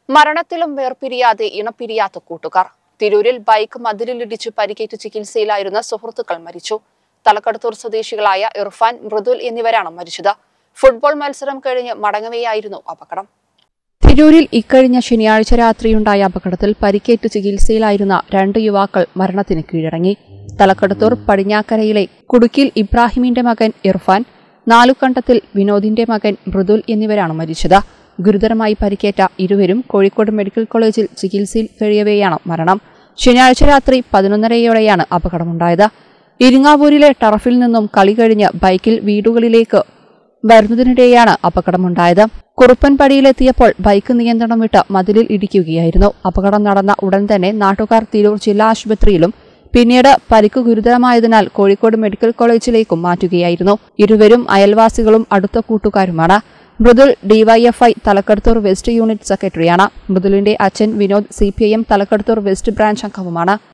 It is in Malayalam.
മരണത്തിലും വേർപിരിയാതെ ഇണപിരിയാത്ത കൂട്ടുകാർ തിരൂരിൽ ബൈക്ക് മതിലിലിടിച്ച് പരിക്കേറ്റ് ചികിത്സയിലായിരുന്ന സുഹൃത്തുക്കൾ മരിച്ചു തലക്കടത്തൂർ സ്വദേശികളായ ഇർഫാൻ മൃദുൽ എന്നിവരാണ് മരിച്ചത് ഫുട്ബോൾ മത്സരം കഴിഞ്ഞ് മടങ്ങവെയായിരുന്നു അപകടം തിരൂരിൽ ഇക്കഴിഞ്ഞ ശനിയാഴ്ച രാത്രിയുണ്ടായ അപകടത്തിൽ പരിക്കേറ്റ് ചികിത്സയിലായിരുന്ന രണ്ട് യുവാക്കൾ മരണത്തിന് കീഴടങ്ങി തലക്കടത്തൂർ പടിഞ്ഞാക്കരയിലെ കുടുക്കിൽ ഇബ്രാഹിമിന്റെ മകൻ ഇർഫാൻ നാലുകണ്ടത്തിൽ വിനോദിന്റെ മകൻ മൃദുൽ എന്നിവരാണ് മരിച്ചത് ഗുരുതരമായി പരിക്കേറ്റ ഇരുവരും കോഴിക്കോട് മെഡിക്കൽ കോളേജിൽ ചികിത്സയിൽ കഴിയവെയാണ് മരണം ശനിയാഴ്ച രാത്രി പതിനൊന്നരയോടെയാണ് അപകടമുണ്ടായത് ഇരിങ്ങാവൂരിലെ ടറഫിൽ നിന്നും കളി കഴിഞ്ഞ് ബൈക്കിൽ വീടുകളിലേക്ക് വരുന്നതിനിടെയാണ് അപകടമുണ്ടായത് കുറുപ്പൻപടിയിലെത്തിയപ്പോൾ ബൈക്ക് നിയന്ത്രണം വിട്ട് മതിലിൽ ഇടിക്കുകയായിരുന്നു അപകടം നടന്ന ഉടൻ തന്നെ നാട്ടുകാർ തിരൂർ ജില്ലാ ആശുപത്രിയിലും പിന്നീട് പരിക്ക് ഗുരുതരമായതിനാൽ കോഴിക്കോട് മെഡിക്കൽ കോളേജിലേക്കും മാറ്റുകയായിരുന്നു ഇരുവരും അയൽവാസികളും അടുത്ത കൂട്ടുകാരുമാണ് Mridul DYFI Thalakkadathur west unit സെക്രട്ടറിയാണ് മൃദുലിന്റെ അച്ഛൻ Vinod C Thalakkadathur west branch അംഗവുമാണ്